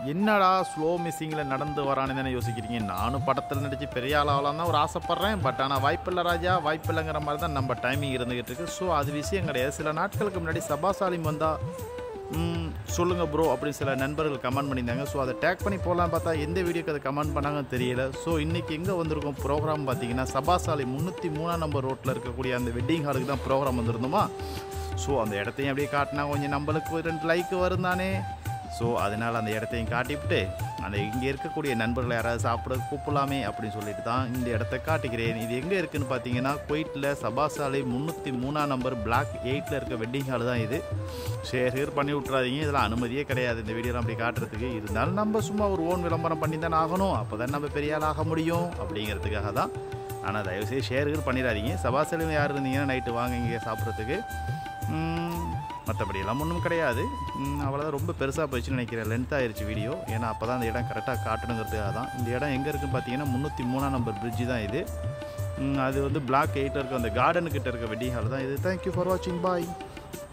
என்னடா ஸ்லோ மிஸ்ஸிங்கில் நடந்து வரான்னு தானே யோசிக்கிறீங்க நானும் படத்தில் நடித்து பெரிய ஆளாகலாம் தான் ஒரு ஆசைப்பட்றேன் பட் ஆனால் வாய்ப்பில்லை ராஜா வாய்ப்பில்லைங்கிற மாதிரி தான் நம்ம டைமிங் இருந்துகிட்டு இருக்கு ஸோ அது விஷயம் கிடையாது சில நாட்களுக்கு முன்னாடி சபாசாலிம் வந்தால் சொல்லுங்கள் ப்ரோ அப்படின்னு சில நண்பர்கள் கமெண்ட் பண்ணியிருந்தாங்க ஸோ அதை டேக் பண்ணி போகலாம் பார்த்தா எந்த வீடியோக்கு அதை கமெண்ட் பண்ணாங்கன்னு தெரியல ஸோ இன்றைக்கி எங்கே வந்திருக்கோம் ப்ரோக்ராம் பார்த்தீங்கன்னா சபாசாலை முந்நூற்றி மூணாம் நம்பர் ரோட்டில் இருக்கக்கூடிய அந்த வெட்டிங் ஹாலுக்கு தான் ப்ரோக்ராம் வந்திருந்தோமா ஸோ அந்த இடத்தையும் அப்படியே காட்டினா கொஞ்சம் நம்மளுக்கு ஒரு ரெண்டு லைக் வரும் தானே ஸோ அதனால் அந்த இடத்தையும் காட்டிவிட்டு அந்த இங்கே இருக்கக்கூடிய நண்பர்களை யாராவது சாப்பிட கூப்பிடலாமே அப்படின்னு சொல்லிட்டு தான் இந்த இடத்த காட்டுகிறேன் இது எங்கே இருக்குன்னு பார்த்தீங்கன்னா குவைட்டில் சபாசாலை முந்நூற்றி மூணாம் நம்பர் பிளாக் எயிட்டில் இருக்க வெட்டிங் ஹால் தான் இது ஷேர் ஹேர் பண்ணி விட்றாதீங்க இதெல்லாம் அனுமதியே கிடையாது இந்த வீடியோலாம் அப்படி காட்டுறதுக்கு இருந்தாலும் நம்ம சும்மா ஒரு ஓன் விளம்பரம் பண்ணி தானே ஆகணும் அப்போ தான் நம்ம பெரிய ஆள் ஆக முடியும் அப்படிங்கிறதுக்காக தான் ஆனால் தயவுசெய்து ஷேர் ஹேர் பண்ணிடாதீங்க சபாசாலையும் யார் இருந்தீங்கன்னா நைட்டு வாங்க இங்கே சாப்பிட்றதுக்கு மற்றபடியெல்லாம் ஒன்றும் கிடையாது ம், அவ்வளோதான் ரொம்ப பெருசாக போயிடுச்சுன்னு நினைக்கிறேன் லென்த் ஆயிருச்சு வீடியோ ஏன்னா அப்போ தான் அந்த இடம் கரெக்டாக காட்டணுங்கிறதுக்காக தான் இந்த இடம் எங்கே இருக்குன்னு பார்த்தீங்கன்னா முந்நூற்றி மூணாம் நம்பர் பிரிட்ஜு தான் இது ம், அது வந்து பிளாக் எயிட்டில் இருக்க அந்த கார்டனுக்கிட்ட இருக்க வெட்டிங் ஹால் தான் இது தேங்க்யூ ஃபார் வாட்சிங் பாய்